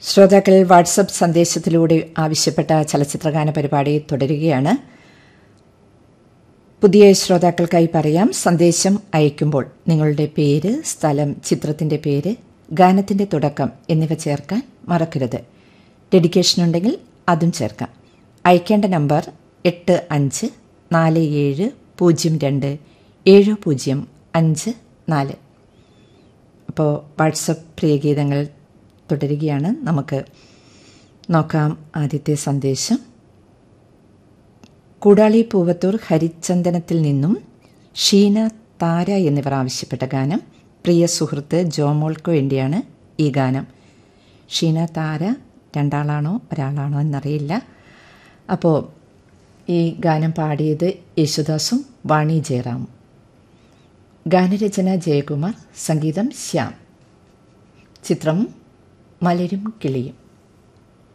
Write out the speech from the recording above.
ശ്രോതാക്കൾ വാട്സപ്പ് സന്ദേശത്തിലൂടെ ആവശ്യപ്പെട്ട ചലച്ചിത്രഗാന പരിപാടി തുടരുകയാണ് പുതിയ ശ്രോതാക്കൾക്കായി പറയാം സന്ദേശം അയക്കുമ്പോൾ നിങ്ങളുടെ പേര് സ്ഥലം ചിത്രത്തിന്റെ പേര് ഗാനത്തിന്റെ തുടക്കം എന്നിവ ചേർക്കാൻ മറക്കരുത് ഡെഡിക്കേഷൻ ഉണ്ടെങ്കിൽ അതും ചേർക്കാം അയക്കേണ്ട നമ്പർ എട്ട് അഞ്ച് നാല് ഏഴ് പൂജ്യം രണ്ട് ഏഴ് പൂജ്യം അഞ്ച് നാല് അപ്പോൾ വാട്സപ്പ് പ്രിയഗീതങ്ങൾ തുടരുകയാണ് നമുക്ക് നോക്കാം ആദ്യത്തെ സന്ദേശം കൂടാളി പൂവത്തൂർ ഹരിചന്ദനത്തിൽ നിന്നും ഷീന താര എന്നിവർ ആവശ്യപ്പെട്ട ഗാനം പ്രിയ സുഹൃത്ത് ജോമോൾക്ക് വേണ്ടിയാണ് ഈ ഗാനം ഷീന താര രണ്ടാളാണോ ഒരാളാണോ എന്നറിയില്ല അപ്പോൾ ഈ ഗാനം പാടിയത് യേശുദാസും വാണി ജയറാമും ഗാനരചന ജയകുമാർ സംഗീതം ശ്യാം ചിത്രം മലരും കിളിയും